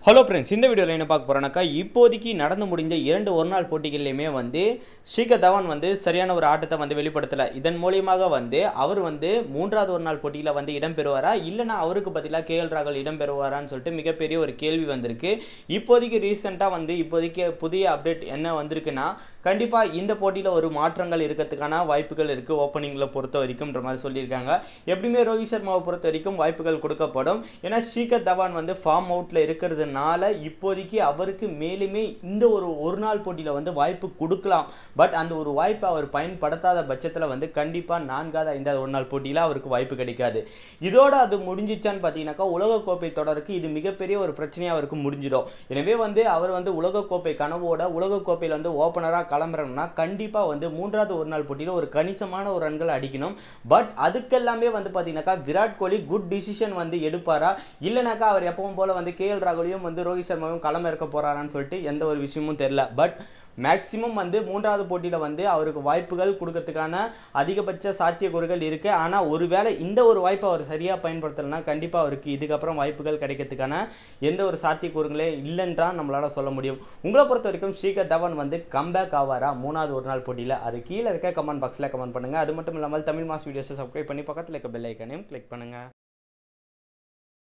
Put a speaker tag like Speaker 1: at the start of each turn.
Speaker 1: hello friends இந்த வீடியோவில் என்ன பார்க்க போகிறோம்னாக்கா இப்போதைக்கு நடந்து முடிஞ்ச இரண்டு ஒரு நாள் போட்டிகள்லையுமே வந்து ஷீகர் தவான் வந்து சரியான ஒரு ஆட்டத்தை வந்து வெளிப்படுத்தலை இதன் மூலியமாக வந்து அவர் வந்து மூன்றாவது ஒரு நாள் போட்டியில் வந்து இடம் பெறுவாரா இல்லைனா அவருக்கு பதிலாக கேஎல் ராகுல் இடம் பெறுவாரான்னு சொல்லிட்டு மிகப்பெரிய ஒரு கேள்வி வந்திருக்கு இப்போதைக்கு ரீசெண்டாக வந்து இப்போதைக்கு புதிய அப்டேட் என்ன வந்திருக்குன்னா கண்டிப்பாக இந்த போட்டியில் ஒரு மாற்றங்கள் இருக்கிறதுக்கான வாய்ப்புகள் இருக்குது ஓப்பனிங்கில் பொறுத்த வரைக்கும்ன்ற மாதிரி சொல்லியிருக்காங்க எப்படியுமே ரோஹித் சர்மாவை பொறுத்த வரைக்கும் வாய்ப்புகள் கொடுக்கப்படும் ஏன்னா ஷீகர் தவான் வந்து ஃபார்ம் அவுட்டில் இருக்கிறதுனால இப்போதைக்கு அவருக்கு மேலுமே இந்த ஒரு ஒரு நாள் போட்டியில் வந்து வாய்ப்பு கொடுக்கலாம் பட் அந்த ஒரு வாய்ப்பை அவர் பயன்படுத்தாத பட்சத்தில் வந்து கண்டிப்பாக நான்காவது ஐந்தாவது ஒரு நாள் போட்டியில் அவருக்கு வாய்ப்பு கிடைக்காது இதோட அது முடிஞ்சிச்சான்னு பார்த்தீங்கன்னாக்கா உலகக்கோப்பை தொடருக்கு இது மிகப்பெரிய ஒரு பிரச்சனையாக அவருக்கு முடிஞ்சிடும் எனவே வந்து அவர் வந்து உலகக்கோப்பை கனவோட உலகக்கோப்பையில் வந்து ஓப்பனராக கிளம்புறோம்னா கண்டிப்பாக வந்து மூன்றாவது ஒரு நாள் போட்டியில் ஒரு கணிசமான ஒரு ரன்கள் அடிக்கணும் பட் அதுக்கெல்லாமே வந்து பார்த்தீங்கன்னாக்கா விராட் கோலி குட் டிசிஷன் வந்து எடுப்பாரா இல்லைனாக்கா அவர் எப்பவும் போல வந்து கேஎல் ராகுலையும் வந்து ரோஹித் சர்மாவும் களம் இறக்க போறாரான்னு சொல்லிட்டு எந்த ஒரு விஷயமும் தெரியல பட் மேக்சிமம் வந்து மூன்றாவது போட்டியில் வந்து அவருக்கு வாய்ப்புகள் கொடுக்கறதுக்கான அதிகபட்ச சாத்தியக்கூறுகள் இருக்கு ஆனால் ஒருவேளை இந்த ஒரு வாய்ப்பை அவர் சரியாக பயன்படுத்தலைன்னா கண்டிப்பாக அவருக்கு இதுக்கப்புறம் வாய்ப்புகள் கிடைக்கிறதுக்கான எந்த ஒரு சாத்தியக்கூறுகளே இல்லைன்றான் நம்மளால சொல்ல முடியும் உங்களை பொறுத்த வரைக்கும் ஸ்ரீகர் தவன் வந்து கம்பேக் ஆவாரா மூணாவது ஒரு நாள் போட்டியில் அது கீழே இருக்க கமெண்ட் பாக்ஸில் கமெண்ட் பண்ணுங்க அது மட்டும் இல்லாமல் தமிழ் மாஸ் வீடியோஸை சப்ஸ்கிரைப் பண்ணி பக்கத்தில் இருக்க பெல் ஐக்கனையும் கிளிக் பண்ணுங்க